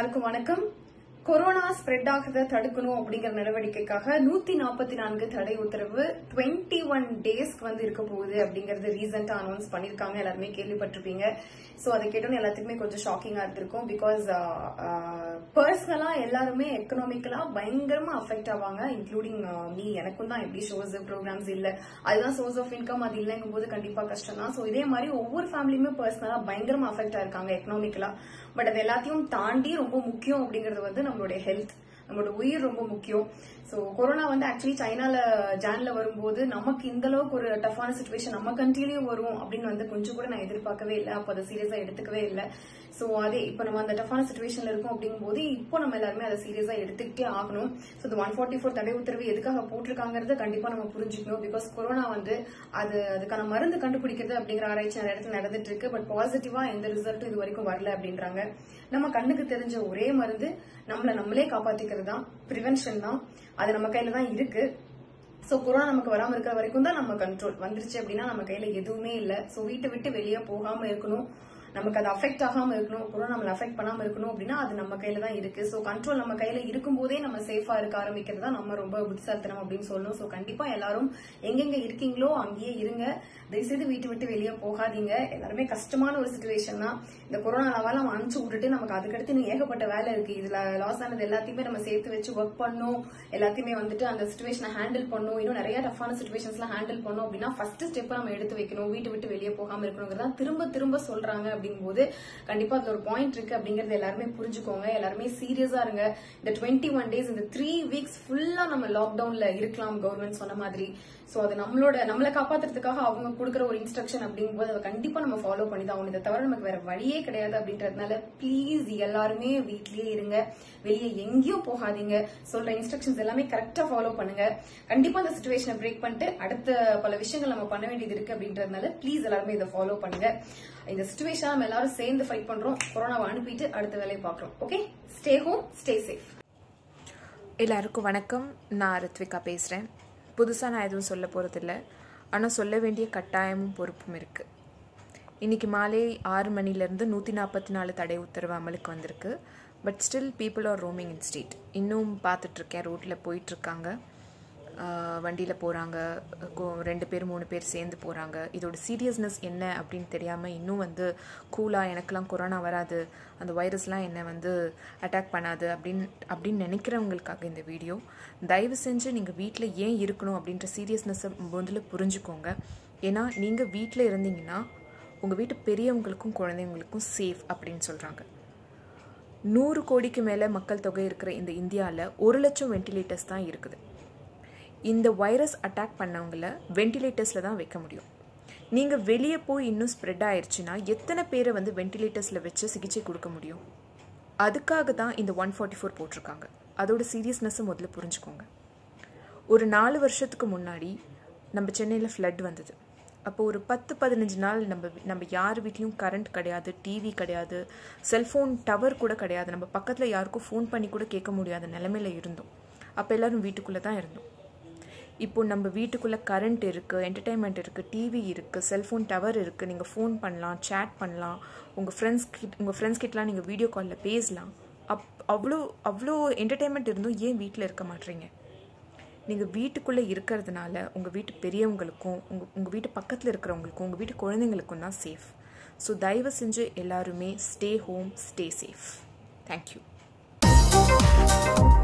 எல்லாருக்கும் வணக்கம் corona spread ஆகிறத தடுக்கணும் அப்படிங்கிற நடவடிக்கைக்காக நூத்தி நாற்பத்தி நான்கு தடை உத்தரவு டுவெண்ட்டி ஒன் டேஸ்க்கு வந்து இருக்க போகுது அப்படிங்கறது ரீசெண்டா அனௌன்ஸ் பண்ணிருக்காங்க எல்லாருமே கேள்விப்பட்டிருப்பீங்க சோ அதை கேட்டோன்னு எல்லாத்துக்குமே கொஞ்சம் ஷாக்கிங்கா இருந்திருக்கும் பிகாஸ் பர்சனலா எல்லாருமே எக்கனாமிக்கலா பயங்கரமா அஃபெக்ட் ஆவாங்க இன்க்ளூடிங் மீ எனக்கும் தான் எப்படி ஷோஸ் ப்ரோக்ராம்ஸ் இல்ல அதுதான் சோர்ஸ் ஆஃப் இன்கம் அது இல்லைங்கும் போது கண்டிப்பா கஷ்டம் தான் ஸோ இதே மாதிரி ஒவ்வொரு ஃபேமிலியுமே பர்சனலா பயங்கரமா அஃபெக்ட் ஆயிருக்காங்க எக்கனாமிக்கலா பட் அது எல்லாத்தையும் தாண்டி ரொம்ப முக்கியம் அப்படிங்கிறது வந்து நம்மளுடைய ஹெல்த் நம்மளோட உயிர் ரொம்ப முக்கியம் ஸோ கொரோனா வந்து ஆக்சுவலி சைனால ஜான்ல வரும்போது நமக்கு இந்த அளவுக்கு ஒரு டஃப்பான சுச்சுவேஷன் நம்ம கண்ட்ரிலயும் வரும் அப்படின்னு வந்து கொஞ்சம் கூட நான் எதிர்பார்க்கவே இல்லை அப்போ அதை சீரியஸா எடுத்துக்கவே இல்லை ஸோ அதே இப்போ நம்ம அந்த டஃப்பான சுச்சுவேஷன்ல இருக்கோம் அப்படிங்கும்போது இப்போ நம்ம எல்லாருமே அதை சீரியஸா எடுத்துக்கிட்டே ஆகணும் ஸோ இந்த ஒன் ஃபார்ட்டி ஃபோர் தடை உத்தரவு எதுக்காக போட்டிருக்காங்கிறத கண்டிப்பா நம்ம புரிஞ்சுக்கணும் பிகாஸ் கொரோனா வந்து அது அதுக்கான மருந்து கண்டுபிடிக்கிறது அப்படிங்கிற ஆராய்ச்சி நிறைய இடத்துல நடந்துட்டு இருக்கு பட் பாசிட்டிவா எந்த ரிசல்ட்டும் இது வரைக்கும் வரல அப்படின்றாங்க நம்ம கண்ணுக்கு தெரிஞ்ச ஒரே மருந்து நம்மள நம்மளே காப்பாத்திக்கிறது தான் ப்ரிவென்ஷன் தான் அது நம்ம கையில தான் இருக்கு சோ கொரோனா நமக்கு வராம இருக்கிற வரைக்கும் தான் நம்ம கண்ட்ரோல் வந்துருச்சு அப்படின்னா நம்ம கையில எதுவுமே இல்ல சோ வீட்டை விட்டு வெளியே போகாம இருக்கணும் நமக்கு அது அஃபெக்ட் ஆகாம இருக்கணும் கொரோனா நம்மள அஃபெக்ட் பண்ணாம இருக்கணும் அப்படின்னா அது நம்ம கையில தான் இருக்கு சோ கண்ட்ரோல் நம்ம கையில இருக்கும் போதே நம்ம சேஃபா இருக்க ஆரம்பிக்கிறது தான் நம்ம ரொம்ப புத்திசாலித்தனம் அப்படின்னு சொல்லணும் சோ கண்டிப்பா எல்லாரும் எங்கெங்க இருக்கீங்களோ அங்கேயே இருங்க தயவுசெய்து வீட்டு விட்டு வெளியே போகாதீங்க எல்லாருமே கஷ்டமான ஒரு சுச்சுவேஷன் தான் இந்த கொரோனாவால நம்ம அனுப்பிச்சு விட்டுட்டு நமக்கு அதுக்கடுத்து இன்னும் ஏகப்பட்ட வேலை இருக்கு இதுல லாஸ் ஆனது எல்லாத்தையுமே நம்ம சேர்த்து வச்சு ஒர்க் பண்ணணும் எல்லாத்தையுமே வந்துட்டு அந்த சுச்சுவேஷனை ஹேண்டில் பண்ணணும் இன்னும் நிறைய டஃப்பான சுச்சுவேஷன்ஸ்லாம் ஹேண்டில் பண்ணணும் அப்படின்னா ஃபர்ஸ்ட் ஸ்டெப் நம்ம எடுத்து வைக்கணும் வீட்டு விட்டு வெளியே போகாம இருக்கணுங்கிறதா திரும்ப திரும்ப சொல்றாங்க அப்படிங்கும்போது கண்டிப்பா அதுல ஒரு பாயிண்ட் இருக்கு அப்படிங்கறது எல்லாருமே புரிஞ்சுக்கோங்க எல்லாருமே சீரியஸா இருங்க இந்த டுவெண்ட்டி ஒன் டேஸ் இந்த த்ரீ வீக்ஸ் ஃபுல்லா நம்ம லாக்டவுன்ல இருக்கலாம் கவர்மெண்ட் சொன்ன மாதிரி சோ அது நம்மளோட நம்மளை காப்பாத்துறதுக்காக அவங்க கொடுக்குற ஒரு இன்ஸ்ட்ரக்ஷன் அப்படிங்கும்போது அதை கண்டிப்பா நம்ம ஃபாலோ பண்ணி தான் ஆகணும் இதை தவிர நமக்கு வேற வழியே கிடையாது அப்படின்றதுனால ப்ளீஸ் எல்லாருமே வீட்லயே இருங்க வெளியே எங்கேயும் போகாதீங்க சொல்ற இன்ஸ்ட்ரக்ஷன்ஸ் எல்லாமே கரெக்டா ஃபாலோ பண்ணுங்க கண்டிப்பா அந்த சுச்சுவேஷனை பிரேக் பண்ணிட்டு அடுத்த பல விஷயங்கள் நம்ம பண்ண வேண்டியது இருக்கு அப்படின்றதுனால ப்ளீஸ் எல்லாருமே இதை ஃபாலோ பண்ணுங்க இந்த சுச்சுவேஷன் நம்ம எல்லாரும் சேர்ந்து ஃபைட் பண்றோம் கொரோனாவை அனுப்பிட்டு அடுத்த வேலையை பாக்குறோம் okay stay home stay safe எல்லாருக்கும் வணக்கம் நான் ரித்விகா பேசுகிறேன் புதுசாக நான் எதுவும் சொல்ல போகிறதில்ல ஆனால் சொல்ல வேண்டிய கட்டாயமும் பொறுப்பும் இருக்குது இன்றைக்கி மாலை ஆறு மணிலேருந்து நூற்றி நாற்பத்தி நாலு தடை உத்தரவு அமலுக்கு வந்திருக்கு but still people are roaming in street இன்னும் பார்த்துட்ருக்கேன் ரோட்டில் போயிட்டுருக்காங்க வண்டியில் போகிறாங்க ரெண்டு பேர் மூணு பேர் சேர்ந்து போகிறாங்க இதோட சீரியஸ்னஸ் என்ன அப்படின்னு தெரியாமல் இன்னும் வந்து கூலாக எனக்கெல்லாம் கொரோனா வராது அந்த வைரஸ்லாம் என்னை வந்து அட்டாக் பண்ணாது அப்படின்னு அப்படின்னு நினைக்கிறவங்களுக்காக இந்த வீடியோ தயவு செஞ்சு நீங்கள் வீட்டில் ஏன் இருக்கணும் அப்படின்ற சீரியஸ்னஸை முதல்ல புரிஞ்சுக்கோங்க ஏன்னா நீங்கள் வீட்டில் இருந்தீங்கன்னா உங்கள் வீட்டு பெரியவங்களுக்கும் குழந்தைங்களுக்கும் சேஃப் அப்படின்னு சொல்கிறாங்க நூறு கோடிக்கு மேலே மக்கள் தொகை இருக்கிற இந்த இந்தியாவில் ஒரு லட்சம் வென்டிலேட்டர்ஸ் தான் இருக்குது இந்த வைரஸ் அட்டாக் பண்ணவங்கள வென்டிலேட்டர்ஸில் தான் வைக்க முடியும் நீங்கள் வெளியே போய் இன்னும் ஸ்ப்ரெட் ஆயிடுச்சுன்னா எத்தனை பேரை வந்து வென்டிலேட்டர்ஸில் வச்சு சிகிச்சை கொடுக்க முடியும் அதுக்காக தான் இந்த ஒன் ஃபார்ட்டி ஃபோர் போட்டிருக்காங்க அதோட சீரியஸ்னஸை முதல்ல புரிஞ்சுக்கோங்க ஒரு நாலு வருஷத்துக்கு முன்னாடி நம்ம சென்னையில் ஃப்ளட் வந்தது அப்போ ஒரு பத்து பதினஞ்சு நாள் நம்ம நம்ம யார் வீட்லேயும் கரண்ட் கிடையாது டிவி கிடையாது செல்ஃபோன் டவர் கூட கிடையாது நம்ம பக்கத்தில் யாருக்கும் ஃபோன் பண்ணி கூட கேட்க முடியாத நிலமையில இருந்தோம் அப்போ எல்லோரும் வீட்டுக்குள்ளே தான் இருந்தோம் இப்போ நம்ம வீட்டுக்குள்ளே கரண்ட் இருக்குது என்டர்டைன்மெண்ட் இருக்குது டிவி இருக்குது செல்ஃபோன் டவர் இருக்குது நீங்கள் ஃபோன் பண்ணலாம் சேட் பண்ணலாம் உங்கள் ஃப்ரெண்ட்ஸ் கிட்ட உங்கள் ஃப்ரெண்ட்ஸ் கிட்டலாம் நீங்கள் வீடியோ காலில் பேசலாம் அப் அவ்வளோ அவ்வளோ என்டர்டைன்மெண்ட் இருந்தும் ஏன் வீட்டில் இருக்க மாட்டீங்க நீங்கள் வீட்டுக்குள்ளே இருக்கிறதுனால உங்கள் வீட்டு பெரியவங்களுக்கும் உங்கள் உங்கள் வீட்டு பக்கத்தில் இருக்கிறவங்களுக்கும் உங்கள் வீட்டு குழந்தைங்களுக்கும் தான் சேஃப் ஸோ தயவு செஞ்சு எல்லாருமே stay home stay safe thank you